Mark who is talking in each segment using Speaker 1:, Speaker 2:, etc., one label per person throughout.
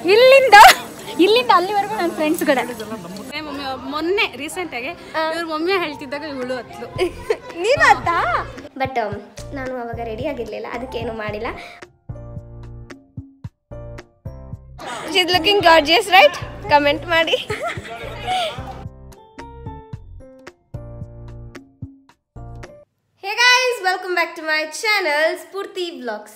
Speaker 1: ಇಲ್ಲಿಂದ ಇಲ್ಲಿಂದ ಅಲ್ಲಿವರೆಗೂ ನನ್ನ ಫ್ರೆಂಡ್ಸ್ ಕಡೆ
Speaker 2: ಮಮ್ಮಿ ಮೊನ್ನೆ ರೀಸೆಂಟ್ ಆಗಿ ಇವ್ರ ಮಮ್ಮಿ ಹೇಳ್ತಿದ್ದಾಗ ಇವಳು ಹತ್ಲು
Speaker 3: ನೀನು ಅತ್ತ ಬಟ್ ನಾನು ಅವಾಗ ರೆಡಿ ಆಗಿರ್ಲಿಲ್ಲ ಅದಕ್ಕೇನು ಮಾಡಿಲ್ಲ is looking gorgeous right comment ಮಾಡಿ hey guys welcome back to my channel Spoorthi vlogs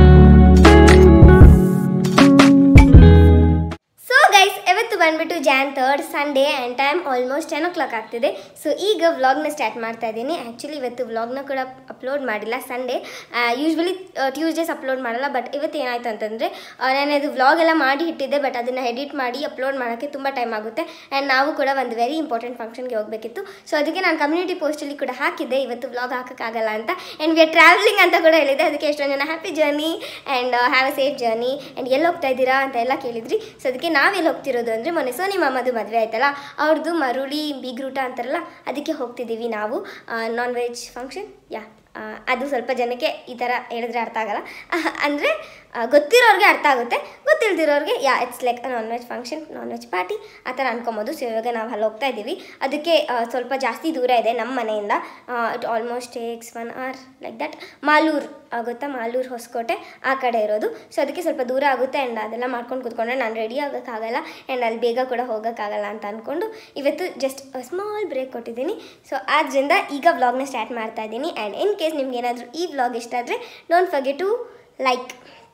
Speaker 3: so guys ಇವತ್ತು ಬಂದ್ಬಿಟ್ಟು Jan third Sunday and time almost ten o'clock ಆಗ್ತಿದೆ ಸೊ ಈಗ ವ್ಲಾಗ್ನ ಸ್ಟಾರ್ಟ್ ಮಾಡ್ತಾ ಇದ್ದೀನಿ ಆ್ಯಕ್ಚುಲಿ ಇವತ್ತು ವ್ಲಾಗ್ನ ಕೂಡ ಅಪ್ಲೋಡ್ ಮಾಡಿಲ್ಲ ಸಂಡೇ ಯೂಶ್ವಲಿ ಟ್ಯೂಸ್ಡೇಸ್ ಅಪ್ಲೋಡ್ ಮಾಡಲ್ಲ ಬಟ್ ಇವತ್ತು ಏನಾಯ್ತು ಅಂತಂದರೆ ನಾನು ಇದು ವ್ಲಾಗ್ ಎಲ್ಲ ಮಾಡಿ ಇಟ್ಟಿದ್ದೆ ಬಟ್ ಅದನ್ನು ಎಡಿಟ್ ಮಾಡಿ ಅಪ್ಲೋಡ್ ಮಾಡೋಕ್ಕೆ ತುಂಬ ಟೈಮ್ ಆಗುತ್ತೆ ಆ್ಯಂಡ್ ನಾವು ಕೂಡ ಒಂದು ವೆರಿ ಇಂಪಾರ್ಟೆಂಟ್ ಫಂಕ್ಷನ್ಗೆ ಹೋಗಬೇಕಿತ್ತು ಸೊ ಅದಕ್ಕೆ ನಾನು ಕಮ್ಯುನಿಟಿ ಪೋಸ್ಟಲ್ಲಿ ಕೂಡ ಹಾಕಿದ್ದೆ ಇವತ್ತು ವ್ಲಾಗ್ ಹಾಕೋಕ್ಕಾಗಲ್ಲ ಅಂತ ಆ್ಯಂಡ್ ವಿ ಆರ್ ಟ್ರಾವೆಲಿಂಗ್ ಅಂತ ಕೂಡ ಹೇಳಿದೆ ಅದಕ್ಕೆ ಎಷ್ಟೊಂದು ಜನ happy journey and have a safe journey and ಎಲ್ಲಿ ಹೋಗ್ತಾ ಇದ್ದೀರಾ ಅಂತ ಎಲ್ಲ ಕೇಳಿದ್ರಿ ಸೊ ಅದಕ್ಕೆ ನಾವೆಲ್ಲಿ ಹೋಗ್ತಿರೋದು ಅಂದರೆ ಮೊನ್ನೆ ಸೋನಿ ಮಾಮದು ಮದುವೆ ಆಯ್ತಲ್ಲ ಅವ್ರದ್ದು ಮರುಳಿ ಬೀಗ್ರೂಟ ಅಂತಾರಲ್ಲ ಅದಕ್ಕೆ ಹೋಗ್ತಿದ್ದೀವಿ ನಾವು ನಾನ್ ವೆಜ್ ಫಂಕ್ಷನ್ ಯಾ ಅದು ಸ್ವಲ್ಪ ಜನಕ್ಕೆ ಈ ಥರ ಹೇಳಿದ್ರೆ ಅರ್ಥ ಆಗಲ್ಲ ಅಂದರೆ ಗೊತ್ತಿರೋರಿಗೆ ಅರ್ಥ ಆಗುತ್ತೆ ಗೊತ್ತಿಲ್ದಿರೋರಿಗೆ yeah it's like non veg function non veg party ಆ ಥರ ಅನ್ಕೊಬೋದು ಸೊ ಇವಾಗ ನಾವು ಅಲ್ಲಿ ಹೋಗ್ತಾ ಇದ್ದೀವಿ ಅದಕ್ಕೆ ಆ, ಸ್ವಲ್ಪ ಜಾಸ್ತಿ ದೂರ ಇದೆ ನಮ್ಮ ಮನೆಯಿಂದ it almost takes one hour like that Malur ಆ, ಗೊತ್ತಾ ಮಾಲೂರು ಹೊಸಕೋಟೆ ಆ ಕಡೆ ಇರೋದು ಸೊ ಅದಕ್ಕೆ ಸ್ವಲ್ಪ ದೂರ ಆಗುತ್ತೆ ಆ್ಯಂಡ್ ಅದೆಲ್ಲ ಮಾಡ್ಕೊಂಡು ಕೂತ್ಕೊಂಡ್ರೆ ನಾನು ರೆಡಿ ಆಗೋಕ್ಕಾಗಲ್ಲ ಆ್ಯಂಡ್ ಅಲ್ಲಿ ಬೇಗ ಕೂಡ ಹೋಗೋಕ್ಕಾಗಲ್ಲ ಅಂತ ಅಂದ್ಕೊಂಡು ಇವತ್ತು ಜಸ್ಟ್ ಸ್ಮಾಲ್ ಬ್ರೇಕ್ ಕೊಟ್ಟಿದ್ದೀನಿ ಸೊ ಆದ್ದರಿಂದ ಈಗ ವ್ಲಾಗ್ನ ಸ್ಟಾರ್ಟ್ ಮಾಡ್ತಾ ಇದ್ದೀನಿ ಆ್ಯಂಡ್ ಇನ್ ಕೇಸ್ ನಿಮ್ಗೆ ಏನಾದರೂ ಈ ವ್ಲಾಗ್ ಇಷ್ಟ ಆದರೆ don't forget to like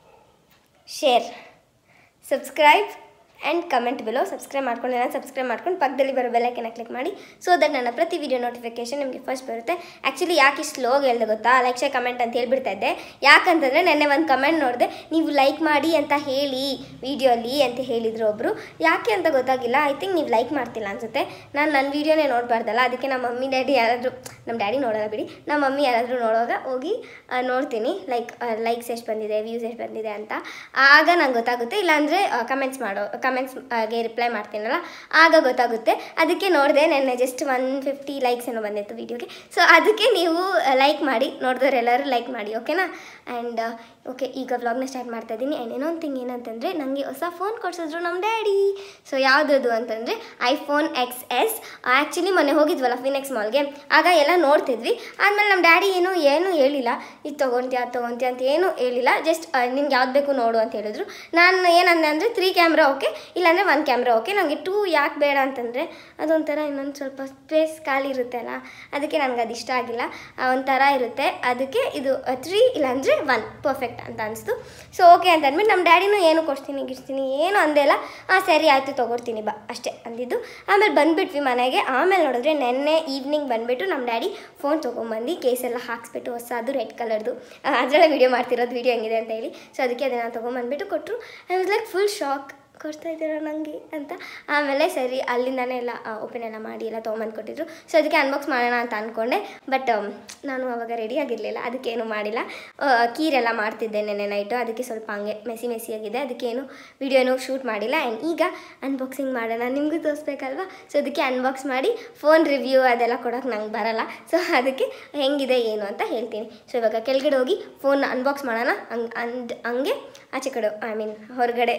Speaker 3: share subscribe and comment below subscribe ಮಾಡ್ಕೊಂಡು ನಾನು ಸಬ್ಸ್ಕ್ರೈಬ್ ಮಾಡ್ಕೊಂಡು ಪಕ್ಕದಲ್ಲಿ ಬರೋ ಬೆಲ್ಲೈಕನ್ನ ಕ್ಲಿಕ್ ಮಾಡಿ ಸೊ ದಟ್ ನನ್ನ ಪ್ರತಿ ವಿಡಿಯೋ ನೋಟಿಫಿಕೇಶನ್ ನಿಮಗೆ ಫಸ್ಟ್ ಬರುತ್ತೆ ಆ್ಯಕ್ಚುಲಿ ಯಾಕೆ ಇಷ್ಟು ಸ್ಲೋಗ್ ಹೇಳ್ದೆ ಗೊತ್ತಾ ಲೈಕ್ ಶೇರ್ ಕಮೆಂಟ್ ಅಂತ ಹೇಳ್ಬಿಡ್ತಾ ಇದ್ದೆ ಯಾಕಂತಂದರೆ ನೆನ್ನೆ ಒಂದು ಕಮೆಂಟ್ ನೋಡಿದೆ ನೀವು ಲೈಕ್ ಮಾಡಿ ಅಂತ ಹೇಳಿ ವಿಡಿಯೋಲಿ ಅಂತ ಹೇಳಿದರು ಒಬ್ಬರು ಯಾಕೆ ಅಂತ ಗೊತ್ತಾಗಿಲ್ಲ ಐ ಥಿಂಕ್ ನೀವು ಲೈಕ್ ಮಾಡ್ತಿಲ್ಲ ಅನಿಸುತ್ತೆ ನಾನು ನನ್ನ ವೀಡಿಯೋನೇ ನೋಡಬಾರ್ದಲ್ಲ ಅದಕ್ಕೆ ನಮ್ಮ ಮಮ್ಮಿ ಡ್ಯಾಡಿ ಯಾರಾದರೂ ನಮ್ಮ ಡ್ಯಾಡಿ ನೋಡೋಲ್ಲ ಬಿಡಿ ನಮ್ಮ ಮಮ್ಮಿ ಯಾರಾದರೂ ನೋಡುವಾಗ ಹೋಗಿ ಆ, ನೋಡ್ತೀನಿ ಲೈಕ್ ಲೈಕ್ಸ್ ಎಷ್ಟು ಬಂದಿದೆ ವ್ಯೂಸ್ ಎಷ್ಟು ಬಂದಿದೆ ಅಂತ ಆಗ ನಂಗೆ ಗೊತ್ತಾಗುತ್ತೆ ಇಲ್ಲಾಂದರೆ ಕಮೆಂಟ್ಸ್ ಮಾಡೋ ಕಮೆಂಟ್ಸ್ಗೆ ರಿಪ್ಲೈ ಮಾಡ್ತೀನಲ್ಲ ಆಗ ಗೊತ್ತಾಗುತ್ತೆ ಅದಕ್ಕೆ ನೋಡಿದೆ ನೆನ್ನೆ ಜಸ್ಟ್ ಒನ್ ಫಿಫ್ಟಿ ಲೈಕ್ಸ್ ಏನೋ ಬಂದಿತ್ತು ವೀಡಿಯೋಗೆ ಸೊ ಅದಕ್ಕೆ ನೀವು ಲೈಕ್ ಮಾಡಿ ನೋಡಿದವರೆಲ್ಲರೂ ಲೈಕ್ ಮಾಡಿ ಓಕೆನಾ ಆ್ಯಂಡ್ ಓಕೆ ಈಗ ವ್ಲಾಗ್ನ ಸ್ಟಾರ್ಟ್ ಮಾಡ್ತಾ ಇದ್ದೀನಿ ಆ್ಯಂಡ್ ಇನ್ನೊಂದು ಥಿಂಗ್ ಏನಂತಂದರೆ ನನಗೆ ಹೊಸ ಫೋನ್ ಕೊಡ್ಸಿದ್ರು ನಮ್ಮ ಡ್ಯಾಡಿ ಸೊ ಯಾವುದದು ಅಂತಂದರೆ ಐಫೋನ್ ಎಕ್ಸ್ ಎಸ್ ಆ್ಯಕ್ಚುಲಿ ಮೊನ್ನೆ ಹೋಗಿದ್ವಲ್ಲ ಫಿನೆಕ್ಸ್ ಮಾಲ್ಗೆ ಆಗ ಎಲ್ಲ ನೋಡ್ತಿದ್ವಿ ಆದಮೇಲೆ ನಮ್ಮ ಡ್ಯಾಡಿ ಏನು ಏನೂ ಹೇಳಿಲ್ಲ ಇದು ತೊಗೊಳ್ತೀಯ ಅದು ತೊಗೊಳ್ತೀಯ ಅಂತ ಏನೂ ಹೇಳಿಲ್ಲ ಜಸ್ಟ್ ನಿನ್ಗೆ ಯಾವ್ದು ಬೇಕು ನೋಡು ಅಂತ ಹೇಳಿದ್ರು ನಾನು ಏನಂದೆ ಅಂದರೆ ತ್ರೀ ಕ್ಯಾಮ್ರಾ ಓಕೆ ಇಲ್ಲಾಂದರೆ ಒನ್ ಕ್ಯಾಮ್ರಾ ಓಕೆ ನನಗೆ ಟೂ ಯಾಕೆ ಬೇಡ ಅಂತಂದರೆ ಅದೊಂಥರ ಇನ್ನೊಂದು ಸ್ವಲ್ಪ ಸ್ಪೇಸ್ ಖಾಲಿ ಇರುತ್ತೆ ಅಲ್ಲ ಅದಕ್ಕೆ ನನಗೆ ಅದು ಇಷ್ಟ ಆಗಿಲ್ಲ ಆ, ಒಂಥರ ಇರುತ್ತೆ ಅದಕ್ಕೆ ಇದು ತ್ರೀ ಇಲ್ಲಾಂದರೆ ಒನ್ ಪರ್ಫೆಕ್ಟ್ ಅಂತ ಅನಿಸ್ತು ಸೊ ಓಕೆ ಅಂತ ಅಂದ್ಬಿಟ್ಟು ನಮ್ಮ ಡ್ಯಾಡಿನೂ ಏನು ಕೊಡ್ತೀನಿ ಗಿಡ್ತೀನಿ ಏನು ಅಂದೇ ಇಲ್ಲ ಹಾಂ ಸರಿ ಆಯಿತು ತೊಗೊಡ್ತೀನಿ ಬಾ ಅಷ್ಟೇ ಅಂದಿದ್ದು ಆಮೇಲೆ ಬಂದುಬಿಟ್ವಿ ಮನೆಗೆ ಆಮೇಲೆ ನೋಡಿದ್ರೆ ನೆನ್ನೆ ಈವ್ನಿಂಗ್ ಬಂದುಬಿಟ್ಟು ನಮ್ಮ ಡ್ಯಾಡಿ ಫೋನ್ ತೊಗೊಂಬಂದು ಕೇಸೆಲ್ಲ ಹಾಕ್ಸ್ಬಿಟ್ಟು ಹೊಸದು ರೆಡ್ ಕಲರ್ದು ಅದರಲ್ಲೇ ವೀಡಿಯೋ ಮಾಡ್ತಿರೋದು ವೀಡಿಯೋ ಹೆಂಗಿದೆ ಅಂತ ಹೇಳಿ ಸೊ ಅದಕ್ಕೆ ಅದನ್ನು ತೊಗೊಂಬಂದ್ಬಿಟ್ಟು ಕೊಟ್ಟರು I was like full shock ಕೊಡ್ತಾ ಇದ್ದೀರಾ ನನಗೆ ಅಂತ ಆಮೇಲೆ ಸರಿ ಅಲ್ಲಿಂದನೇ ಎಲ್ಲ ಓಪನ್ ಎಲ್ಲ ಮಾಡಿ ಎಲ್ಲ ತೊಗೊಂಬಂದು ಕೊಟ್ಟಿದ್ರು ಸೊ ಅದಕ್ಕೆ ಅನ್ಬಾಕ್ಸ್ ಮಾಡೋಣ ಅಂತ ಅಂದ್ಕೊಂಡೆ ಬಟ್ ನಾನು ಅವಾಗ ರೆಡಿ ಆಗಿರಲಿಲ್ಲ ಅದಕ್ಕೇನು ಮಾಡಿಲ್ಲ ಆ, ಕೀರೆಲ್ಲ ಮಾಡ್ತಿದ್ದೆ ನೆನ್ನೆ ನೈಟು ಅದಕ್ಕೆ ಸ್ವಲ್ಪ ಹಂಗೆ ಮೆಸಿ ಮೆಸಿ ಆಗಿದೆ ಅದಕ್ಕೇನು ವಿಡಿಯೋನು ಶೂಟ್ ಮಾಡಿಲ್ಲ ಆ್ಯಂಡ್ ಈಗ ಅನ್ಬಾಕ್ಸಿಂಗ್ ಮಾಡೋಣ ನಿಮಗೂ ತೋರಿಸ್ಬೇಕಲ್ವಾ ಸೊ ಅದಕ್ಕೆ ಅನ್ಬಾಕ್ಸ್ ಮಾಡಿ ಫೋನ್ ರಿವ್ಯೂ ಅದೆಲ್ಲ ಕೊಡೋಕೆ ನಂಗೆ ಬರಲ್ಲ ಸೊ ಅದಕ್ಕೆ ಹೆಂಗಿದೆ ಏನು ಅಂತ ಹೇಳ್ತೀನಿ ಸೊ ಇವಾಗ ಕೆಳಗಡೆ ಹೋಗಿ ಫೋನ್ ಅನ್ಬಾಕ್ಸ್ ಮಾಡೋಣ ಹಂಗೆ ಅಂದ್ ಹಂಗೆ ಆಚೆ ಕಡೆ ಐ ಮೀನ್ ಹೊರಗಡೆ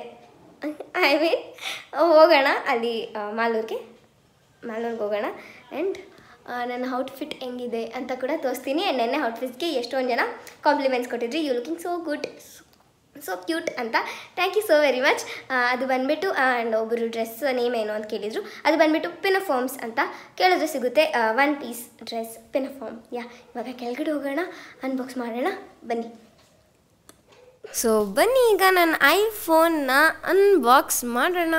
Speaker 3: ಐ ಮೀನ್ ಹೋಗೋಣ ಅಲ್ಲಿ ಆ, ಮಾಲೂರಿಗೆ ಮಾಲೂರಿಗೆ ಹೋಗೋಣ ಆ್ಯಂಡ್ ನನ್ನ ಔಟ್ಫಿಟ್ ಹೆಂಗಿದೆ ಅಂತ ಕೂಡ ತೋರಿಸ್ತೀನಿ ಆ್ಯಂಡ್ ನೆನ್ನೆ ಔಟ್ಫಿಟ್ಸ್ಗೆ ಎಷ್ಟೊಂದು ಜನ ಕಾಂಪ್ಲಿಮೆಂಟ್ಸ್ ಕೊಟ್ಟಿದ್ರಿ you looking so good so cute ಅಂತ thank you so very much ಅದು ಬಂದುಬಿಟ್ಟು ಆ್ಯಂಡ್ ಒಬ್ಬರು ಡ್ರೆಸ್ ನೇಮ್ ಏನು ಅಂತ ಕೇಳಿದರು ಅದು ಬಂದುಬಿಟ್ಟು ಪಿನಫಾರ್ಮ್ಸ್ ಅಂತ ಕೇಳಿದ್ರೆ ಸಿಗುತ್ತೆ one piece dress pinafore yeah ಇವಾಗ ಕೆಳಗಡೆ ಹೋಗೋಣ ಅನ್ಬಾಕ್ಸ್ ಮಾಡೋಣ ಬನ್ನಿ ಸೊ ಬನ್ನಿ ಈಗ ನನ್ನ ಐಫೋನ್ನ ಅನ್ಬಾಕ್ಸ್ ಮಾಡೋಣ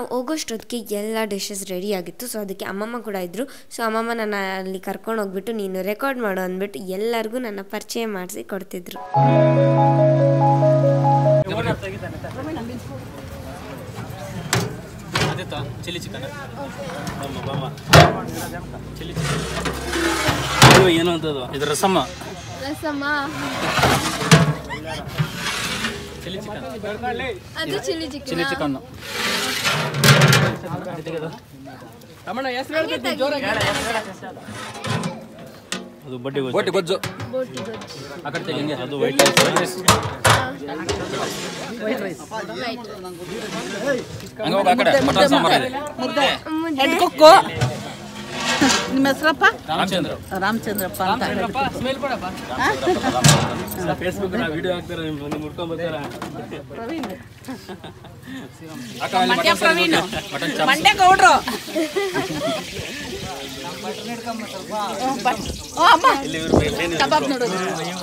Speaker 4: ನಾವು ಹೋಗೋಷ್ಟೊತ್ತಿಗೆ ಎಲ್ಲ ಡಿಶಸ್ ರೆಡಿ ಆಗಿತ್ತು ಸೊ ಅದಕ್ಕೆ ಅಮ್ಮಮ್ಮ ಕೂಡ ಇದ್ದರು ಸೊ ಅಮ್ಮಮ್ಮ ನನ್ನ ಅಲ್ಲಿ ಕರ್ಕೊಂಡು ಹೋಗ್ಬಿಟ್ಟು ನೀನು ರೆಕಾರ್ಡ್ ಮಾಡು ಅಂದ್ಬಿಟ್ಟು ಎಲ್ಲರಿಗೂ ನನ್ನ ಪರಿಚಯ ಮಾಡಿಸಿ ಕೊಡ್ತಿದ್ರು
Speaker 5: ಅದಿತ್ತ ಚಿಲ್ಲಿ ಚಿಕನ್ ಬಮ್ಮ ಬಮ್ಮ ಚಿಲ್ಲಿ ಚಿಕನ್ ಇದು ಏನು ಅಂತದು ಇದು ರಸಮ್ಮ
Speaker 1: ರಸಮ್ಮ
Speaker 5: ಚಿಲ್ಲಿ ಚಿಕನ್
Speaker 1: ಅದು ಚಿಲ್ಲಿ ಚಿಕನ್
Speaker 5: ಚಿಲ್ಲಿ ಚಿಕನ್ ಅದು ಬಡ್ಡಿ ಬಡ್ಡಿ ಗೊಜ್ಜು ಆ ಕಡೆ ತೆಗಿ ಹಿಂಗೆ ಅದು ವೈಟ್ ರೈಸ್ ಹಂಗೆ ಹೋಗಿ ಆ ಕಡೆ ಮಟನ್ ಸಾಂಬಾರ್ ಇದೆ
Speaker 2: ಹೆಡ್ ಕುಕ್ಕು ನಿಮ್ಮ ಹೆಸರಪ್ಪ
Speaker 5: ರಾಮಚಂದ್ರ
Speaker 2: ರಾಮಚಂದ್ರಪ್ಪ ಅಂತ
Speaker 5: ಫೇಸ್ಬುಕ್ ವಿಡಿಯೋ ಹಾಕ್ತಾರೆ ನಿಮ್ಮ ನಿಮ್ಮ ಹುಡ್ಕೊಂಡ್ ಬರ್ತಾರ
Speaker 2: ಮಂಡ್ಯ ಪ್ರವೀಣ್
Speaker 5: ಮಟನ್ ಚಾಪ್
Speaker 2: ಮಂಡ್ಯ ಗೌಡ್ರು ಓ ಅಮ್ಮ
Speaker 5: ಇಲ್ಲಿ ಇವ್ರು ಬೇನೆ
Speaker 2: ಕಬಾಬ್ ನೋಡೋದು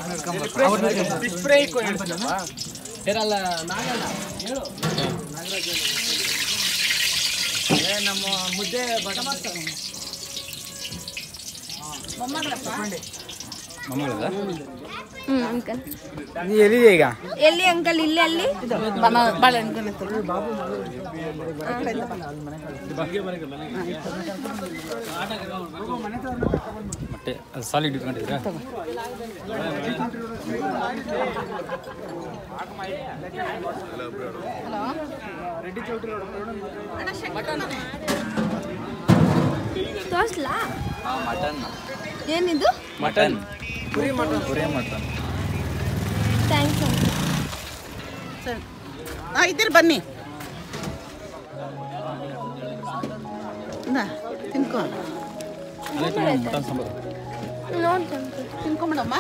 Speaker 5: ಮಮ್ಮಗಳದ
Speaker 1: ಹ್ಞೂ ಅಂಕಲ್
Speaker 6: ಈಗ
Speaker 1: ಎಲ್ಲಿ ಅಂಕಲ್ ಇಲ್ಲಿ ಅಲ್ಲಿ
Speaker 2: ಬಾಳೆಹಣ್ಣು
Speaker 5: ಮೊಟ್ಟೆ ಅದು ಸಾಲಿಡ್ ಇಟ್ಕೊಂಡಿದ್ದೀರಾ
Speaker 1: ತೋರ್ಸ್ಲಾ
Speaker 5: ಮಟನ್
Speaker 1: ಏನಿದು
Speaker 5: mutton puri mutton puri mutton
Speaker 1: thanks
Speaker 2: ಸರಿ ಹಾಂ ಇದ್ದೀರಿ ಬನ್ನಿ ಇಂದ, ತಿನ್ಕೊ
Speaker 5: ಮಟನ್ ಸಾಂಬಾರು
Speaker 1: ನೋಡಿ
Speaker 2: ತಿನ್ಕೊಂಬಿಡಮ್ಮ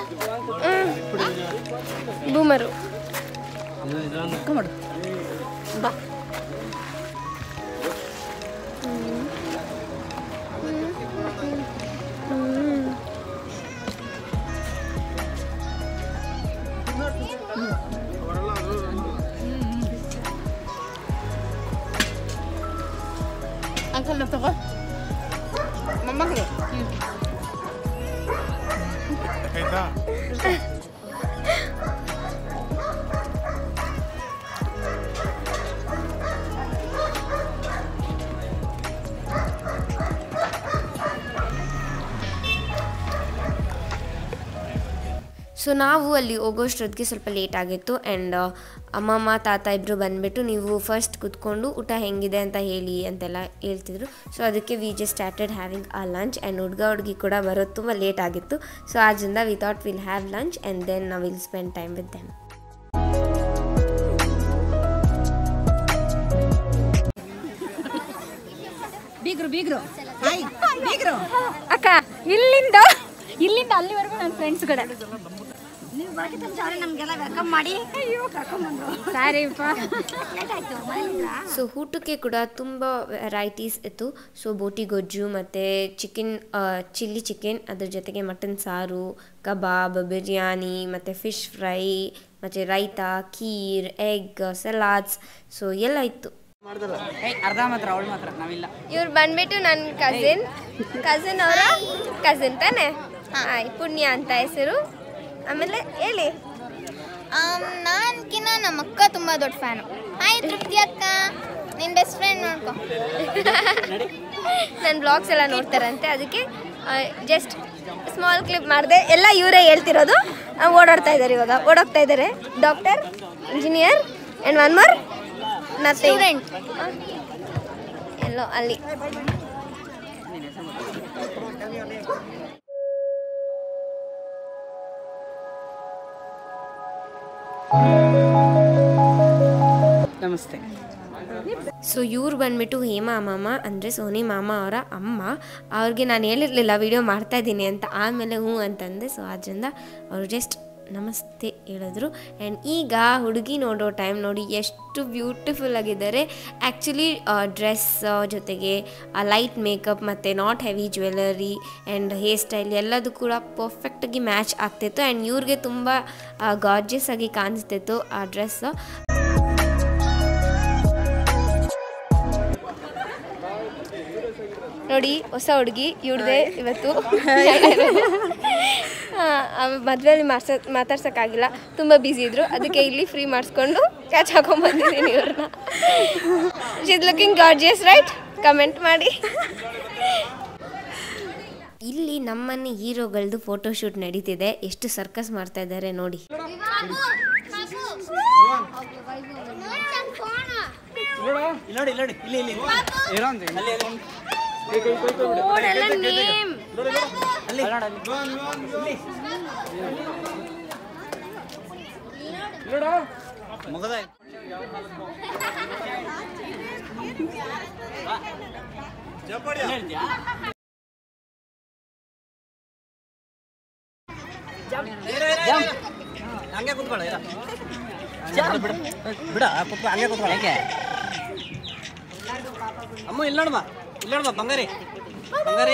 Speaker 1: ಬೂಮರು
Speaker 2: ತಿನ್ಕೊಂಬಿಡು
Speaker 1: ಬಾ
Speaker 2: ಅಂಕಲ್ ತಗೋ ಮೊಮ್ಮಗಳು
Speaker 4: ಸೊ ನಾವು ಅಲ್ಲಿ ಹೋಗೋಷ್ಟೊತ್ತಿಗೆ ಸ್ವಲ್ಪ ಲೇಟ್ ಆಗಿತ್ತು ಆ್ಯಂಡ್ ಅಮ್ಮಮ್ಮ ತಾತ ಇಬ್ಬರು ಬಂದುಬಿಟ್ಟು ನೀವು ಫಸ್ಟ್ ಕುತ್ಕೊಂಡು ಊಟ ಹೆಂಗಿದೆ ಅಂತ ಹೇಳಿ ಅಂತೆಲ್ಲ ಹೇಳ್ತಿದ್ರು ಸೊ ಅದಕ್ಕೆ we just started having a lunch and ಹುಡುಗ ಹುಡುಗಿ ಕೂಡ ಬರೋದು ತುಂಬ ಲೇಟ್ ಆಗಿತ್ತು ಸೊ ಆದ್ದರಿಂದ we thought will have lunch and then ನಾವು will spend time with them
Speaker 2: ಬೀಗ್ರು ಬೀಗ್ರು ಹಾಯ್ ಬೀಗ್ರು
Speaker 1: ಅಕ್ಕ ಇಲ್ಲಿಂದ ಇಲ್ಲಿಂದ ಅಲ್ಲಿವರೆಗೂ ನನ್ನ ಫ್ರೆಂಡ್ಸ್ ಕಡೆ ಸಾರಿಪ್ಪ
Speaker 4: ಸೊ ಊಟಕ್ಕೆ ಕೂಡ ತುಂಬ ವೆರೈಟೀಸ್ ಇತ್ತು ಸೊ ಬೋಟಿ ಗೊಜ್ಜು ಮತ್ತು ಚಿಕನ್ ಚಿಲ್ಲಿ ಚಿಕನ್ ಅದ್ರ ಜೊತೆಗೆ ಮಟನ್ ಸಾರು ಕಬಾಬ್ ಬಿರಿಯಾನಿ ಮತ್ತು ಫಿಶ್ ಫ್ರೈ ಮತ್ತು ರೈತ ಖೀರ್ ಎಗ್ ಸಲಾಡ್ಸ್ ಸೊ ಎಲ್ಲ ಇತ್ತು
Speaker 2: ಅರ್ಧ ಮಾತ್ರ ಅವಳು ಮಾತ್ರ ನಾವಿಲ್ಲ
Speaker 3: ಇವ್ರು ಬಂದ್ಬಿಟ್ಟು ನನ್ನ ಕಸಿನ್ ಕಸಿನ್ ಅವರ ಕಸಿನ್ ತಾನೆ ಹಾಯ್ ಪುಣ್ಯ ಅಂತ ಹೆಸರು ಆಮೇಲೆ ಹೇಳಿ
Speaker 7: ನಾನ್ಕಿನ ನಮ್ಮ ಅಕ್ಕ ತುಂಬಾ ದೊಡ್ಡ ಫ್ಯಾನು ಹಾಯ್ ತೃಪ್ತಿ ಅಕ್ಕ ನಿನ್ ಬೆಸ್ಟ್ ಫ್ರೆಂಡ್ ನೋಡ್ಕೊ
Speaker 3: ನನ್ನ ಬ್ಲಾಗ್ಸ್ ಎಲ್ಲ ನೋಡ್ತಾರಂತೆ ಅದಕ್ಕೆ ಜಸ್ಟ್ ಸ್ಮಾಲ್ ಕ್ಲಿಪ್ ಮಾಡಿದೆ ಎಲ್ಲ ಇವರೇ ಹೇಳ್ತಿರೋದು ಆ, ಓಡಾಡ್ತಾ ಇದ್ದಾರೆ ಇವಾಗ ಓಡೋಗ್ತಾ ಇದ್ದಾರೆ doctor engineer and one more
Speaker 7: Student.
Speaker 3: ಎಲ್ಲೋ ಅಲ್ಲಿ
Speaker 2: ನಮಸ್ತೆ
Speaker 4: ಸೊ ಇವ್ರು ಬಂದ್ಬಿಟ್ಟು ಹೇಮಾ ಮಾಮ ಅಂದರೆ ಸೋನಿ ಮಾಮ ಅವರ ಅಮ್ಮ ಅವ್ರಿಗೆ ನಾನು ಹೇಳಿರಲಿಲ್ಲ ವಿಡಿಯೋ ಮಾಡ್ತಾ ಇದ್ದೀನಿ ಅಂತ ಆಮೇಲೆ ಹ್ಞೂ ಅಂತಂದೆ ಸೊ ಆದ್ದರಿಂದ ಅವರು ಜಸ್ಟ್ ನಮಸ್ತೆ ಹೇಳಿದ್ರು ಆ್ಯಂಡ್ ಈಗ ಹುಡುಗಿ ನೋಡೋ ಟೈಮ್ ನೋಡಿ ಎಷ್ಟು ಬ್ಯೂಟಿಫುಲ್ ಆಗಿದ್ದಾರೆ ಆ್ಯಕ್ಚುಲಿ ಡ್ರೆಸ್ ಜೊತೆಗೆ ಆ ಲೈಟ್ ಮೇಕಪ್ ಮತ್ತು not heavy jewellery and hair style ಎಲ್ಲದೂ ಕೂಡ ಪರ್ಫೆಕ್ಟಾಗಿ ಮ್ಯಾಚ್ ಆಗ್ತಿತ್ತು ಆ್ಯಂಡ್ ಇವ್ರಿಗೆ ತುಂಬ ಗಾರ್ಜಿಯಸ್ ಆಗಿ ಕಾಣಿಸ್ತಿತ್ತು ಆ ಡ್ರೆಸ್ ನೋಡಿ ಹೊಸ ಹುಡುಗಿ ಇವ್ರದೇ ಇವತ್ತು ಮದುವೆಯಲ್ಲಿ ಮಾರ್ಸ ಮಾತಾಡ್ಸೋಕ್ಕಾಗಿಲ್ಲ ತುಂಬ ಬ್ಯುಸಿ ಇದ್ರು ಅದಕ್ಕೆ ಇಲ್ಲಿ ಫ್ರೀ ಮಾಡಿಸ್ಕೊಂಡು ಕ್ಯಾಚ್ ಹಾಕೊಂಡ್ಬಂದಿದ್ದೀನಿ ಇವ್ರನ್ನ is looking gorgeous right comment ಮಾಡಿ ಇಲ್ಲಿ ನಮ್ಮನೆ ಹೀರೋಗಳದ್ದು ಫೋಟೋಶೂಟ್ ನಡೀತಿದೆ ಎಷ್ಟು ಸರ್ಕಸ್ ಮಾಡ್ತಾ ಇದ್ದಾರೆ ನೋಡಿ
Speaker 5: ನೋಡಿ ನೋಡಿ ಇಲ್ಲಿ ಇಲ್ಲಿ ಹಂಗೆ ಕುತ್ಕೊಳ್ಳ ಬಿಡ ಬಿಡ ಕುತ್ಕೊ ಹಂಗೆ ಕುತ್ಕೊಳ್ಳ ಯಾಕೆ ಅಮ್ಮ ಇಲ್ಲಿ ನೋಡಮ್ಮ ಇಲ್ಲಿ ನೋಡಮ್ಮ ಬಂಗಾರಿ ಬಂಗಾರಿ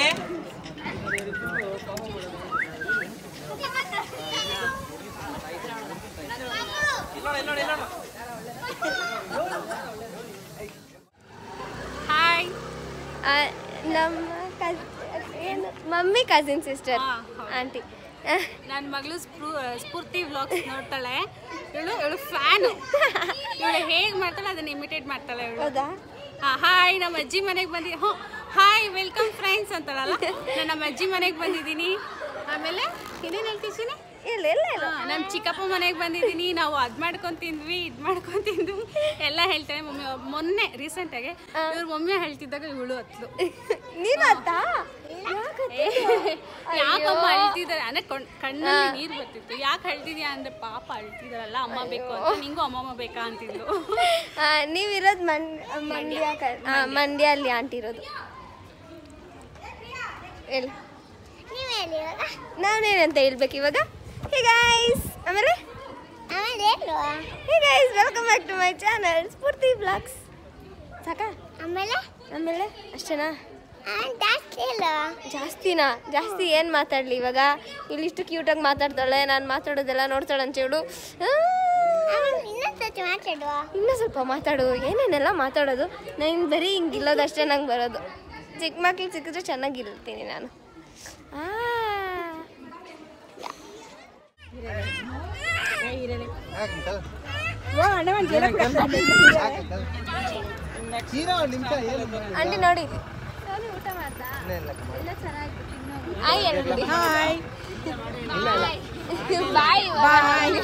Speaker 2: ಹಾಯ್
Speaker 4: ಆ, ನಮ್ಮ ಕಸ್ ಏನು ಮಮ್ಮಿ ಕಸಿನ್ ಸಿಸ್ಟರ್
Speaker 2: ಹಾ, ಹೌದು.
Speaker 4: ಆಂಟಿ
Speaker 2: ನನ್ನ ಮಗಳು ಸ್ಫೂ ಸ್ಫೂರ್ತಿ ವ್ಲಾಗ್ಸ್ ನೋಡ್ತಾಳೆ ಇವಳು ಇವಳು ಫ್ಯಾನು ಇವಳು ಹೇಗೆ ಮಾಡ್ತಾಳೆ ಅದನ್ನ ಇಮಿಟೇಟ್ ಮಾಡ್ತಾಳೆ ಇವಳು
Speaker 4: ಹೌದಾ
Speaker 2: ಹಾಯ್ ನಮ್ಮ ಅಜ್ಜಿ ಮನೆಗೆ ಬಂದಿ ಹ್ಞೂ ಹಾಯ್ ವೆಲ್ಕಮ್ ಫ್ರೆಂಡ್ಸ್ ಅಂತಾಳಲ್ಲ ನಾನು ನಮ್ಮ ಅಜ್ಜಿ ಮನೆಗೆ ಬಂದಿದ್ದೀನಿ ಆಮೇಲೆ ಇನ್ನೇನು ಹೇಳ್ತಿದ್ದೀನಿ
Speaker 4: ಇಲ್ಲ ಇಲ್ಲ ಇಲ್ಲ
Speaker 2: ನಮ್ಮ ಚಿಕ್ಕಪ್ಪ ಮನೆಗೆ ಬಂದಿದ್ದೀನಿ ನಾವು ಅದ್ ಮಾಡ್ಕೊಂಡ್ ತಿಂದ್ವಿ ಇದ್ ಮಾಡ್ಕೊಂಡ್ ತಿಂದ್ವಿ ಎಲ್ಲ ಹೇಳ್ತಾಳೆ ಮಮ್ಮಿ ಮೊನ್ನೆ ರೀಸೆಂಟಾಗಿ ಇವ್ರ ಮಮ್ಮಿ ಹೇಳ್ತಿದ್ದಾಗ ಇವಳು ಹತ್ಲು
Speaker 4: ನೀನು ಅತ್ತಾ
Speaker 2: ಯಾಕಮ್ಮ ಅಳ್ತಿದ್ದಾರೆ ಅಂದ್ರೆ ಕಣ್- ಕಣ್ಣಲ್ಲಿ ನೀರ್ ಬರ್ತಿತ್ತು ಯಾಕೆ ಅಳ್ತಿದ್ಯಾ ಅಂದ್ರೆ ಪಾಪ ಅಳ್ತಿದಾರಲ್ಲ ಅಮ್ಮ ಬೇಕು ಅಂತ ನಿಂಗೂ ಅಮ್ಮಮ್ಮ ಬೇಕಾ ಅಂತಿದ್ಲು
Speaker 4: ನೀವಿರೋದು ಮನ್ ಮಂಡ್ಯ ಕ- ಆ, ಮಂಡ್ಯ ಅಲ್ಲಿ ಆಂಟಿ ಇರೋದು ಹೇಳಿ ನಾನೇನಂತ ಹೇಳ್ಬೇಕು ಇವಾಗ ಹೇ ಗೈಸ್ ಆಮೇಲೆ hey guys welcome back to my channel Spoorthi blogs ಸಾಕಾ
Speaker 3: ಆಮೇಲೆ
Speaker 4: ಆಮೇಲೆ ಅಷ್ಟೇನಾ
Speaker 3: ಜಾಸ್ತಿ ಇಲ್ಲ
Speaker 4: ಜಾಸ್ತಿನಾ ಜಾಸ್ತಿ ಏನು ಮಾತಾಡಲಿ ಇವಾಗ ಇಲ್ಲಿಷ್ಟು ಕ್ಯೂಟಾಗಿ ಮಾತಾಡ್ತಾಳೆ ನಾನು ಮಾತಾಡೋದೆಲ್ಲ ನೋಡ್ತಾಳೆ ಅಂತ ಹೇಳು
Speaker 3: ಇನ್ನೊಂದ್ಸತಿ ಮಾತಾಡುವ
Speaker 4: ಇನ್ನೂ ಸ್ವಲ್ಪ ಮಾತಾಡು ಏನೇನೆಲ್ಲ ಮಾತಾಡೋದು ನಾನು ಬರೀ ಹಿಂಗೆ ಇಲ್ಲೋದಷ್ಟೇ ನಂಗೆ ಬರೋದು ಚಿಕ್ಕ ಮಕ್ಳಿಗೆ ಸಿಕ್ಕಿದ್ರೆ ಚೆನ್ನಾಗಿರ್ತೀನಿ ನಾನು ಆ. ಆಂಟಿ ನೋಡಿ ಆಯ್ ಹೇಳ್ಬಿಡಿ. ಬಾಯ್ ಬಾಯ್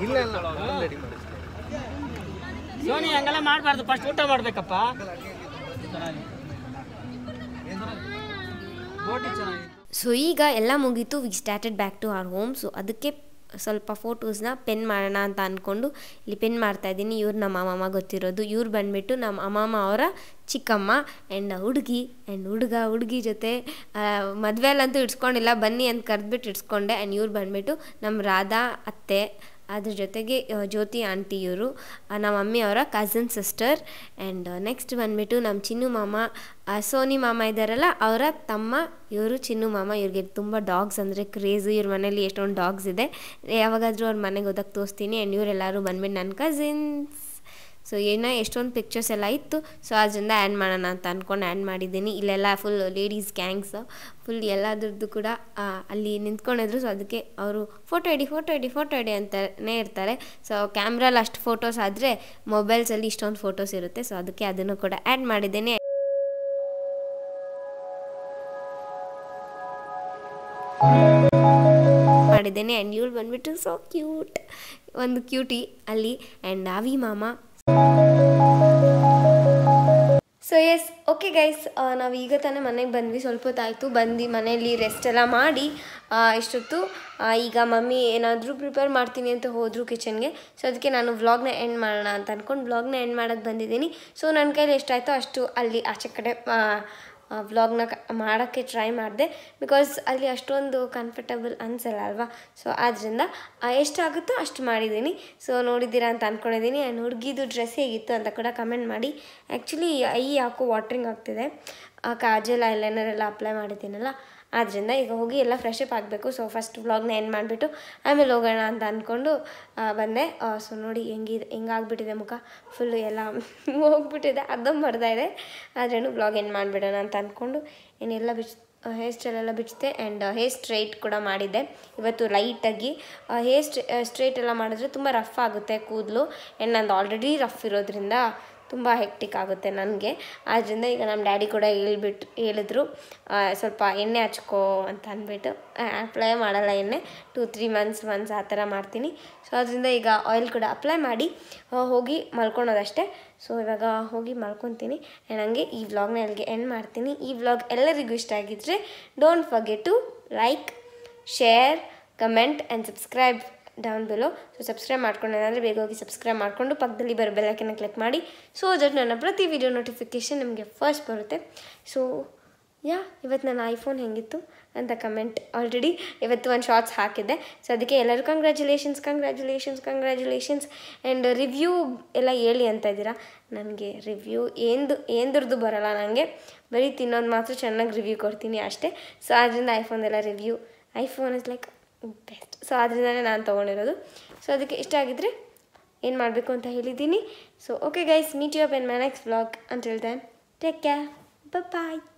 Speaker 5: ಸೋನಿ ಹಂಗೆಲ್ಲ ಮಾಡಬಾರ್ದು ಫಸ್ಟ್ ಊಟ ಮಾಡ್ಬೇಕಪ್ಪ
Speaker 4: ಸೊ ಈಗ ಎಲ್ಲ ಮುಗೀತು we started back to our home so ಅದಕ್ಕೆ ಸ್ವಲ್ಪ ಫೋಟೋಸ್ನ ಪೆನ್ ಮಾಡೋಣ ಅಂತ ಅಂದ್ಕೊಂಡು ಇಲ್ಲಿ ಪೆನ್ ಮಾಡ್ತಾ ಇದ್ದೀನಿ ಇವ್ರು ನಮ್ಮ ಅಮ್ಮಮ್ಮ ಗೊತ್ತಿರೋದು ಇವ್ರು ಬಂದುಬಿಟ್ಟು ನಮ್ಮ ಅಮ್ಮಮ್ಮ ಅವರ ಚಿಕ್ಕಮ್ಮ ಆ್ಯಂಡ್ ಹುಡುಗಿ ಆ್ಯಂಡ್ ಹುಡುಗ ಹುಡುಗಿ ಜೊತೆ ಮದುವೆಯಲ್ಲಂತೂ ಇಡ್ಸ್ಕೊಂಡಿಲ್ಲ ಬನ್ನಿ ಅಂತ ಕರೆದ್ಬಿಟ್ಟು ಇಡ್ಸ್ಕೊಂಡೆ ಆ್ಯಂಡ್ ಇವ್ರು ಬಂದುಬಿಟ್ಟು ನಮ್ಮ ರಾಧಾ ಅತ್ತೆ ಅದ್ರ ಜೊತೆಗೆ ಆ, ಜ್ಯೋತಿ ಆಂಟಿ ಇವರು ನಮ್ಮ ಮಮ್ಮಿ ಅವರ ಕಸಿನ್ ಸಿಸ್ಟರ್ ಆ್ಯಂಡ್ ನೆಕ್ಸ್ಟ್ ಬಂದುಬಿಟ್ಟು ನಮ್ಮ ಚಿನ್ನು ಮಾಮ ಆ, ಸೋನಿ ಮಾಮ ಇದ್ದಾರಲ್ಲ ಅವರ ತಮ್ಮ ಇವರು ಚಿನ್ನು ಮಾಮ ಇವ್ರಿಗೆ ತುಂಬ ಡಾಗ್ಸ್ ಅಂದರೆ ಕ್ರೇಜು ಇವ್ರ ಮನೇಲಿ ಎಷ್ಟೊಂದು ಡಾಗ್ಸ್ ಇದೆ ಯಾವಾಗಾದರೂ ಅವ್ರ ಮನೆಗೆ ಹೋದಾಗ ತೋರಿಸ್ತೀನಿ ಆ್ಯಂಡ್ ಇವರೆಲ್ಲರೂ ಬಂದ್ಬಿಟ್ಟು ನನ್ನ ಕಸಿನ್ಸ್ ಸೊ ಏನೋ ಎಷ್ಟೊಂದು ಪಿಕ್ಚರ್ಸ್ ಎಲ್ಲ ಇತ್ತು ಸೊ ಅದರಿಂದ ಆ್ಯಡ್ ಮಾಡೋಣ ಅಂತ ಅಂದ್ಕೊಂಡು ಆ್ಯಡ್ ಮಾಡಿದ್ದೀನಿ ಇಲ್ಲೆಲ್ಲ ಫುಲ್ ಲೇಡೀಸ್ ಗ್ಯಾಂಗ್ಸ್ ಫುಲ್ ಎಲ್ಲದ್ರದ್ದು ಕೂಡ ಆ, ಅಲ್ಲಿ ನಿಂತ್ಕೊಂಡಿದ್ರು ಸೊ ಅದಕ್ಕೆ ಅವರು ಫೋಟೋ ಇಡಿ ಫೋಟೋ ಇಡಿ ಫೋಟೋ ಇಡಿ ಅಂತಲೇ ಇರ್ತಾರೆ ಸೊ ಕ್ಯಾಮ್ರಲ್ಲಿ ಅಷ್ಟು ಫೋಟೋಸ್ ಆದರೆ ಮೊಬೈಲ್ಸಲ್ಲಿ ಇಷ್ಟೊಂದು ಫೋಟೋಸ್ ಇರುತ್ತೆ ಸೊ ಅದಕ್ಕೆ ಅದನ್ನು ಕೂಡ ಆ್ಯಡ್ ಮಾಡಿದ್ದೀನಿ ಮಾಡಿದ್ದೇನೆ ಆ್ಯಂಡ್ ಇವಳು ಬಂದ್ಬಿಟ್ಟು ಸೊ ಕ್ಯೂಟ್ ಒಂದು ಕ್ಯೂಟಿ ಅಲ್ಲಿ ಆ್ಯಂಡ್ ಆವಿ ಮಾಮ ಸೊ ಎಸ್ ಓಕೆ ಗೈಸ್ ನಾವು ಈಗ ತಾನೇ ಮನೆಗೆ ಬಂದ್ವಿ ಸ್ವಲ್ಪ ಹೊತ್ತಾಯಿತು ಬಂದು ಮನೆಯಲ್ಲಿ ರೆಸ್ಟ್ ಎಲ್ಲ ಮಾಡಿ ಆ, ಇಷ್ಟೊತ್ತು ಆ, ಈಗ ಮಮ್ಮಿ ಏನಾದರೂ ಪ್ರಿಪೇರ್ ಮಾಡ್ತೀನಿ ಅಂತ ಹೋದರು ಕಿಚನ್ಗೆ ಸೊ ಅದಕ್ಕೆ ನಾನು ವ್ಲಾಗ್ನ ಎಂಡ್ ಮಾಡೋಣ ಅಂತ ಅಂದ್ಕೊಂಡು ವ್ಲಾಗ್ನ ಎಂಡ್ ಮಾಡೋಕ್ಕೆ ಬಂದಿದ್ದೀನಿ ಸೊ ನನ್ನ ಕೈಲಿ ಎಷ್ಟಾಯಿತೋ ಅಷ್ಟು ಅಲ್ಲಿ ಆಚೆ ಕಡೆ ವ್ಲಾಗ್ನ ಮಾಡೋಕ್ಕೆ ಟ್ರೈ ಮಾಡಿದೆ ಬಿಕಾಸ್ ಅಲ್ಲಿ ಅಷ್ಟೊಂದು ಕಂಫರ್ಟಬಲ್ ಅನಿಸಲ್ಲ ಅಲ್ವಾ ಸೊ ಆದ್ದರಿಂದ ಆ, ಎಷ್ಟಾಗುತ್ತೋ ಅಷ್ಟು ಮಾಡಿದ್ದೀನಿ ಸೊ ನೋಡಿದ್ದೀರಾ ಅಂತ ಅಂದ್ಕೊಂಡಿದ್ದೀನಿ ಆ್ಯಂಡ್ ಹುಡುಗಿದು ಡ್ರೆಸ್ ಹೇಗಿತ್ತು ಅಂತ ಕೂಡ ಕಮೆಂಟ್ ಮಾಡಿ ಆ್ಯಕ್ಚುಲಿ ಐ ಯಾಕೋ ವಾಟ್ರಿಂಗ್ ಆಗ್ತಿದೆ ಆ ಕಾಜಲ್ ಐಲೈನರ್ ಎಲ್ಲ ಅಪ್ಲೈ ಮಾಡಿದ್ದೀನಲ್ಲ ಆದ್ದರಿಂದ ಈಗ ಹೋಗಿ ಎಲ್ಲ ಫ್ರೆಶ್ ಅಪ್ ಆಗಬೇಕು ಸೊ ಫಸ್ಟ್ ವ್ಲಾಗ್ನ ಎಂಡ್ ಮಾಡಿಬಿಟ್ಟು ಆಮೇಲೆ ಹೋಗೋಣ ಅಂತ ಅಂದ್ಕೊಂಡು ಆ, ಬಂದೆ ಸೊ ನೋಡಿ ಹೆಂಗಿದೆ ಹೆಂಗಾಗ್ಬಿಟ್ಟಿದೆ ಮುಖ ಫುಲ್ಲು ಎಲ್ಲ ಹೋಗ್ಬಿಟ್ಟಿದೆ ಅರ್ಧಂಬರ್ಧ ಇದೆ ಆದ್ರೂ ವ್ಲಾಗ್ ಎಂಡ್ ಮಾಡಿಬಿಡೋಣ ಅಂತ ಅಂದ್ಕೊಂಡು ಏನೆಲ್ಲ ಬಿಚ್ ಹೇರ್ ಸ್ಟೈಲ್ ಎಲ್ಲ ಬಿಡಿಸಿದೆ ಆ್ಯಂಡ್ ಹೇರ್ ಸ್ಟ್ರೈಟ್ ಕೂಡ ಮಾಡಿದ್ದೆ ಇವತ್ತು ಲೈಟಾಗಿ ಹೇರ್ ಸ್ಟ್ರೈಟ್ ಎಲ್ಲ ಮಾಡಿದ್ರೆ ತುಂಬ ರಫ್ ಆಗುತ್ತೆ ಕೂದಲು ಆ್ಯಂಡ್ ನಂದು ಆಲ್ರೆಡಿ ರಫ್ ಇರೋದ್ರಿಂದ ತುಂಬ ಹೆಕ್ಟಿಕ್ ಆಗುತ್ತೆ ನನಗೆ ಆದ್ದರಿಂದ ಈಗ ನಮ್ಮ ಡ್ಯಾಡಿ ಕೂಡ ಹೇಳ್ಬಿಟ್ಟು ಹೇಳಿದ್ರು ಆ, ಸ್ವಲ್ಪ ಎಣ್ಣೆ ಹಚ್ಕೋ ಅಂತ ಅಂದ್ಬಿಟ್ಟು ಅಪ್ಲೈ ಮಾಡಲ್ಲ ಎಣ್ಣೆ ಟೂ ತ್ರೀ ಮಂತ್ಸ್ ಒನ್ಸ್ ಆ ಥರ ಮಾಡ್ತೀನಿ ಸೊ ಅದರಿಂದ ಈಗ ಆಯಿಲ್ ಕೂಡ ಅಪ್ಲೈ ಮಾಡಿ ಆ, ಹೋಗಿ ಮಲ್ಕೊಳೋದಷ್ಟೇ ಸೊ ಇವಾಗ ಹೋಗಿ ಮಲ್ಕೊತೀನಿ ಆ್ಯಂಡ್ ಹಂಗೆ ಈ ವ್ಲಾಗ್ನ ಅಲ್ಲಿಗೆ ಎಂಡ್ ಮಾಡ್ತೀನಿ ಈ ವ್ಲಾಗ್ ಎಲ್ಲರಿಗೂ ಇಷ್ಟ ಆಗಿದ್ದರೆ don't forget to like share comment and subscribe down below so subscribe ಮಾಡ್ಕೊಂಡೇನಾದರೆ ಬೇಗ ಹೋಗಿ ಸಬ್ಸ್ಕ್ರೈಬ್ ಮಾಡಿಕೊಂಡು ಪಕ್ಕದಲ್ಲಿ ಬರೋ ಬೆಲ್ಲೈಕನ್ನ ಕ್ಲಿಕ್ ಮಾಡಿ ಸೊ ದಟ್ ನನ್ನ ಪ್ರತಿ ವಿಡಿಯೋ ನೋಟಿಫಿಕೇಷನ್ ನಿಮಗೆ ಫಸ್ಟ್ ಬರುತ್ತೆ ಸೊ ಯಾ ಇವತ್ತು ನನ್ನ ಐಫೋನ್ ಹೆಂಗಿತ್ತು ಅಂತ ಕಮೆಂಟ್ ಆಲ್ರೆಡಿ ಇವತ್ತು ಒಂದು ಶಾರ್ಟ್ಸ್ ಹಾಕಿದ್ದೆ ಸೊ ಅದಕ್ಕೆ ಎಲ್ಲರೂ congratulations congratulations congratulations and review ಎಲ್ಲ ಹೇಳಿ ಅಂತ ಇದ್ದೀರಾ ನನಗೆ ರಿವ್ಯೂ ఏంದು ఏంದ್ರದ್ದು ಬರಲ್ಲ ನನಗೆ ಬರೀ ತಿನ್ನೋದು ಮಾತ್ರ ಚೆನ್ನಾಗಿ ರಿವ್ಯೂ ಕೊಡ್ತೀನಿ ಅಷ್ಟೇ ಸೊ ಅದರಿಂದ ಐಫೋನ್ದೆಲ್ಲ review iPhone is like best so ಅದರಿಂದನೇ ನಾನು ತೊಗೊಂಡಿರೋದು ಸೊ ಅದಕ್ಕೆ ಇಷ್ಟ ಆಗಿದ್ದರೆ ಏನು ಮಾಡಬೇಕು ಅಂತ ಹೇಳಿದ್ದೀನಿ so okay guys meet you up in my next vlog until then take care bye